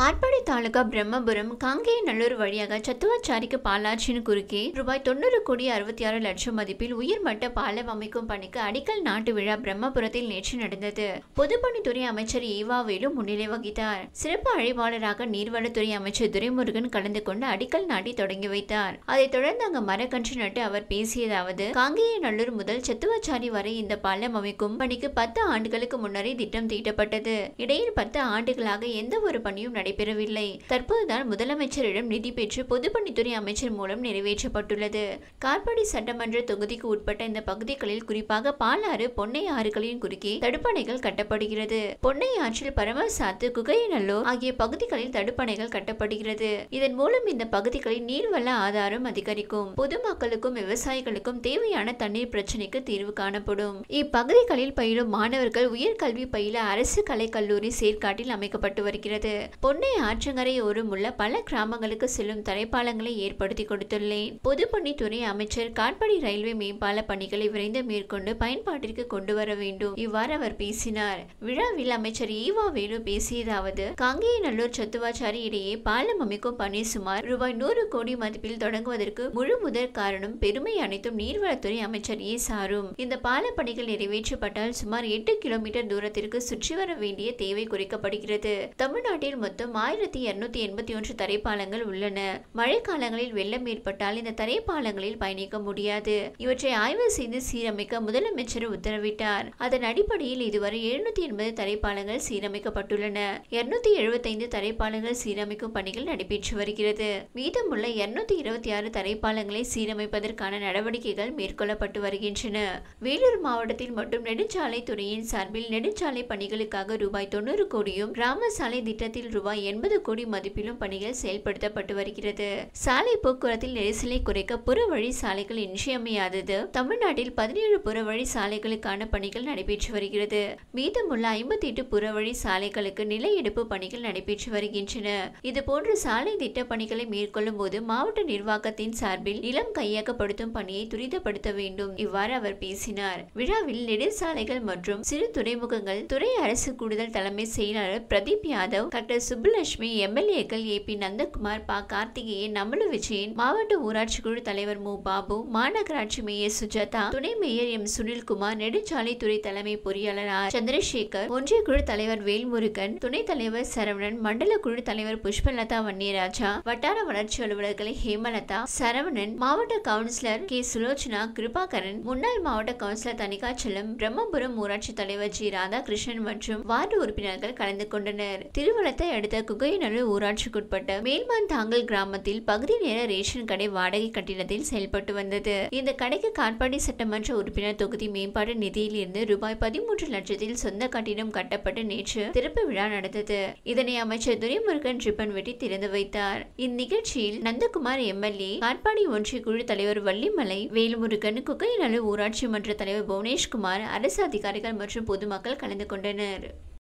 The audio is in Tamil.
காட்பாடி தாலுகா பிரம்மபுரம் காங்கேயநல்லூர் வழியாக சத்துவாச்சாரிக்கு பாலாற்றின் குறுக்கே ரூபாய் தொண்ணூறு கோடி அறுபத்தி ஆறு லட்சம் மதிப்பில் உயர்மட்ட பாலம் அமைக்கும் பணிக்கு அடிக்கல் நாட்டு விழா பிரம்மபுரத்தில் நேற்று நடந்தது பொதுப்பணித்துறை அமைச்சர் ஈவாவேலு முன்னிலை வகித்தார் சிறப்பு அழைப்பாளராக நீர்வளத்துறை அமைச்சர் துரைமுருகன் கலந்து கொண்டு அடிக்கல் நாட்டி தொடங்கி வைத்தார் அதைத் தொடர்ந்து அங்கு மரக்கன்று நட்டு அவர் பேசியதாவது காங்கேயநல்லூர் முதல் சத்துவாச்சாரி வரை இந்த பாலம் அமைக்கும் பணிக்கு பத்து ஆண்டுகளுக்கு முன்னரே திட்டம் தீட்டப்பட்டது இடையில் பத்து ஆண்டுகளாக எந்த ஒரு பணியும் நடைபெறவில்லை தற்போதுதான் முதலமைச்சரிடம் நிதி பெற்று பொதுப்பணித்துறை அமைச்சர் மூலம் நிறைவேற்றப்பட்டுள்ளது கார்பாடி சட்டமன்ற தொகுதிக்கு உட்பட்ட இந்த பகுதிகளில் குறிப்பாக பாலாறு பொன்னை ஆறுகளின் குறுக்கே தடுப்பணைகள் கட்டப்படுகிறது பொன்னை ஆற்றில் பரமசாத்து குகையநல்லூர் ஆகிய பகுதிகளில் தடுப்பணைகள் கட்டப்படுகிறது இதன் மூலம் இந்த பகுதிகளில் நீர்வள ஆதாரம் அதிகரிக்கும் பொதுமக்களுக்கும் விவசாயிகளுக்கும் தேவையான தண்ணீர் பிரச்சனைக்கு தீர்வு காணப்படும் இப்பகுதிகளில் பயிலும் மாணவர்கள் உயர்கல்வி பயில அரசு கலைக்கல்லூரி சேர்க்காட்டில் அமைக்கப்பட்டு வருகிறது பொன்னை ஆற்றங்கரையோரம் உள்ள பல கிராமங்களுக்கு செல்லும் தரைப்பாலங்களை ஏற்படுத்தி கொடுத்துள்ளேன் பொதுப்பணித்துறை அமைச்சர் காட்பாடி ரயில்வே மேம்பால பணிகளை விரைந்து மேற்கொண்டு பயன்பாட்டிற்கு கொண்டு வர வேண்டும் இவ்வாறு அவர் பேசினார் விழாவில் அமைச்சர் ஈவா வேலு பேசியதாவது காங்கேயநல்லூர் சத்துவாச்சாரி இடையே பாலம் அமைக்கும் பணி சுமார் ரூபாய் நூறு கோடி மதிப்பில் தொடங்குவதற்கு முழு முதற் காரணம் பெருமை அனைத்தும் நீர்வளத்துறை அமைச்சர் ஏ சாரும் இந்த பால பணிகள் நிறைவேற்றப்பட்டால் சுமார் எட்டு கிலோமீட்டர் தூரத்திற்கு சுற்றி வர வேண்டிய தேவை குறைக்கப்படுகிறது தமிழ்நாட்டில் மொத்தம் ஆயிரத்தி இருநூத்தி எண்பத்தி ஒன்று தரைப்பாலங்கள் உள்ளன மழை காலங்களில் வெள்ளம் ஏற்பட்டால் இந்த தரைப்பாலங்களில் பயணிக்க முடியாது இவற்றை ஆய்வு செய்து சீரமைக்க முதலமைச்சர் உத்தரவிட்டார் அதன் அடிப்படையில் இதுவரை எழுநூத்தி எண்பது தரைப்பாலங்கள் சீரமைக்கப்பட்டுள்ளன இருநூத்தி எழுபத்தைந்து தரைப்பாலங்கள் சீரமைக்கும் பணிகள் நடைபெற்று வருகிறது மீதமுள்ள இருநூத்தி இருபத்தி ஆறு தரைப்பாலங்களை சீரமைப்பதற்கான நடவடிக்கைகள் மேற்கொள்ளப்பட்டு வருகின்றன வேலூர் மாவட்டத்தில் மட்டும் நெடுஞ்சாலை துறையின் சார்பில் நெடுஞ்சாலை பணிகளுக்காக ரூபாய் தொண்ணூறு கோடியும் கிராம சாலை திட்டத்தில் ரூபாய் எண்பது கோடி மதிப்பிலும் பணிகள் செயல்படுத்தப்பட்டு வருகிறது சாலை போக்குவரத்தில் நெரிசலை குறைக்க புறவழி சாலைகள் இன்றியமையாதது தமிழ்நாட்டில் பதினேழு புறவழி சாலைகளுக்கான பணிகள் நடைபெற்று வருகிறது மீதமுள்ள ஐம்பத்தி எட்டு புறவழி சாலைகளுக்கு நில எடுப்பு பணிகள் நடைபெற்று வருகின்றன இதுபோன்ற சாலை திட்ட பணிகளை மேற்கொள்ளும் போது மாவட்ட நிர்வாகத்தின் சார்பில் நிலம் கையகப்படுத்தும் பணியை துரிதப்படுத்த வேண்டும் இவ்வாறு அவர் பேசினார் விழாவில் நெடுஞ்சாலைகள் மற்றும் சிறு துறைமுகங்கள் துறை அரசு கூடுதல் தலைமை செயலாளர் பிரதீப் யாதவ் டாக்டர் சுப்புலட்சுமி எம்எல்ஏக்கள் ஏ பி நந்தகுமார் ப கார்த்திகேயன் நமலு விஜயன் மாவட்ட ஊராட்சி குழு தலைவர் மு பாபு மாநகராட்சி மேயர் சுஜாதா துணை மேயர் எம் சுனில்குமார் நெடுஞ்சாலைத்துறை தலைமை பொறியாளர் ஆர் சந்திரசேகர் ஒன்றிய குழு தலைவர் வேல்முருகன் துணைத் தலைவர் சரவணன் மண்டல குழு தலைவர் புஷ்பலதா வன்னியராஜா வட்டார வளர்ச்சி அலுவலர்களை ஹேமலதா சரவணன் மாவட்ட கவுன்சிலர் கே சுலோச்சனா கிருபாகரன் முன்னாள் மாவட்ட கவுன்சிலர் தனிகாச்சலம் பிரம்மபுரம் ஊராட்சி தலைவர் ஜி ராதாகிருஷ்ணன் மற்றும் வார்டு உறுப்பினர்கள் கலந்து கொண்டனர் திருவளத்தை அடுத்த குகைநல்லூர் ஊராட்சிக்குட்பட்ட மேல்மான் தாங்கல் கிராமத்தில் பகுதி நேர ரேஷன் கடை வாடகை கட்டிடத்தில் செயல்பட்டு வந்தது இந்த கடைக்கு காட்பாடி சட்டமன்ற உறுப்பினர் தொகுதி மேம்பாடு நிதியில் இருந்து ரூபாய் பதிமூன்று லட்சத்தில் சொந்த கட்டிடம் கட்டப்பட்டு நேற்று திறப்பு விழா நடந்தது இதனை அமைச்சர் துரைமுருகன் ரிப்பன் வெட்டி திறந்து வைத்தார் இந்நிகழ்ச்சியில் நந்தகுமார் எம்எல்ஏ காட்பாடி ஒன்றிய குழு தலைவர் வள்ளிமலை வேல்முருகன் குகைநல்லூர் ஊராட்சி மன்ற தலைவர் புவனேஷ்குமார் அரசு அதிகாரிகள் மற்றும் பொதுமக்கள் கலந்து கொண்டனர்